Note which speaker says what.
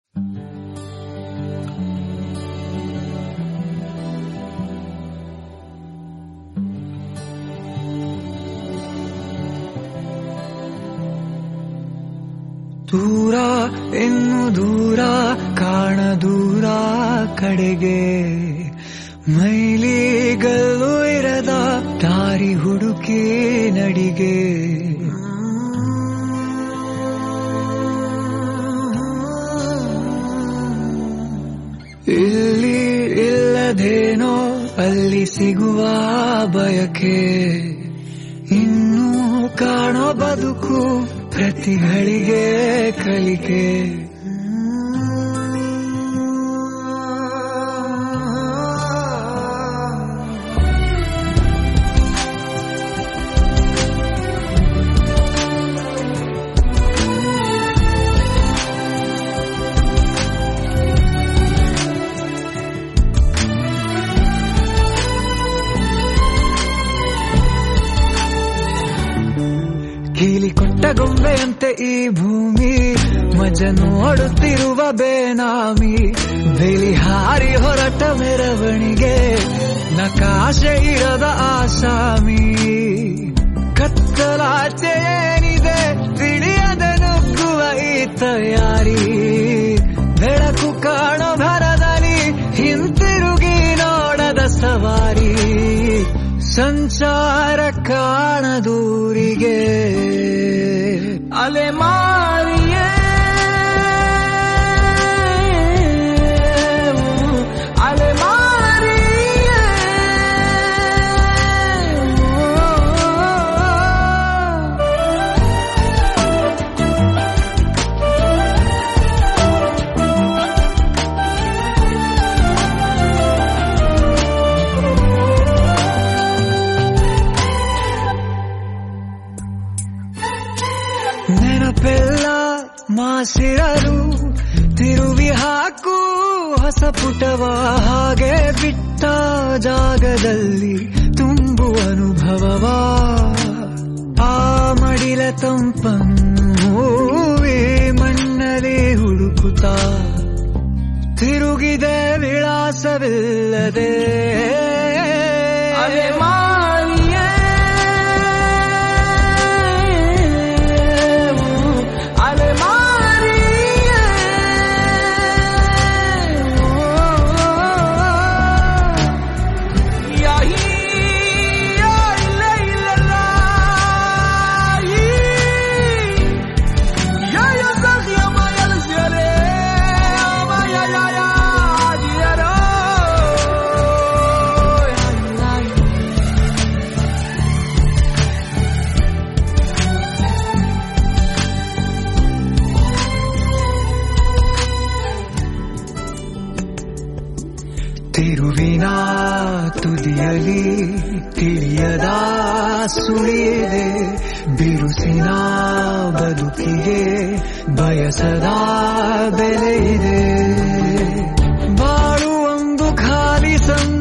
Speaker 1: ದೂರ ಇನ್ನು ದೂರ ಕಾಣ ದೂರ ಕಡೆಗೆ ಮೈಲಿಗಲ್ಲು ಇರದ ದಾರಿ ಹುಡುಕಿ ನಡಿಗೆ ಇಲ್ಲಿ ಇಲ್ಲದೇನೋ ಅಲ್ಲಿ ಸಿಗುವ ಬಯಕೆ ಇನ್ನೂ ಕಾಣೋ ಬದುಕು ಪ್ರತಿಗಳಿಗೆ ಕಲಿಕೆ ಕೀಲಿ ಕೊಟ್ಟ ಗೊಂಬೆಯಂತೆ ಈ ಭೂಮಿ ಮಜ ನೋಡುತ್ತಿರುವ ಬೇನಾಮಿ ಬೆಲಿ ಹಾರಿ ಹೊರಟ ಮೆರವಣಿಗೆ ನಕಾಶೆ ಇರದ ಆಸಾಮಿ ಕತ್ತಲಾಚೆ ಏನಿದೆ ತಿಳಿಯದೆ ನುಗ್ಗುವ ಈ ತಯಾರಿ ಬೆಳಕು ಕಾಣೋ ಭರದಲ್ಲಿ ಹಿಂತಿರುಗಿ ನೋಡದ ಸವಾರಿ ಸಂಚಾರ ಕಾಣದೂರಿಗೆ ಅಲೆ ಮಾರಿಯೇ ಅಲೆ ಮಾರಿಯೇ ನೆನಪೆಲ್ಲ ಮಾಸಿರಲು ತಿರುವಿ ಹಾಕು ಹೊಸ ಪುಟವ ಹಾಗೆ ಬಿಟ್ಟ ಜಾಗದಲ್ಲಿ ತುಂಬು ಅನುಭವವ ಆ ಮಡಿಲ ತಂಪನ್ನು ಹೂವಿ ಮಣ್ಣಲ್ಲಿ ಹುಡುಕುತ್ತಾ ತಿರುಗಿದೆ ವಿಳಾಸವಿಲ್ಲದೆ ಅಲೆ ಮಾರಿಯೇ ಅಲೆ ಮಾರಿಯೇ ಯಾಹೀ ಯಾ ಇಲ್ಲ ಇಲ್ಲ ಈ يا يا زخ يا ما يا الجري ما يا يا يا جيرو ತಿರುವಿನ ತುದಿಯಲಿ ತಿಳಿಯದ ಸುಳಿಯಿದೆ ಬಿರುಸಿನ ಬದುಕಿಗೆ ಬಯಸದ ಬೆಲೆ ಇದೆ ಬಾಳು ಒಂದು ಖಾಲಿ ಸಂದ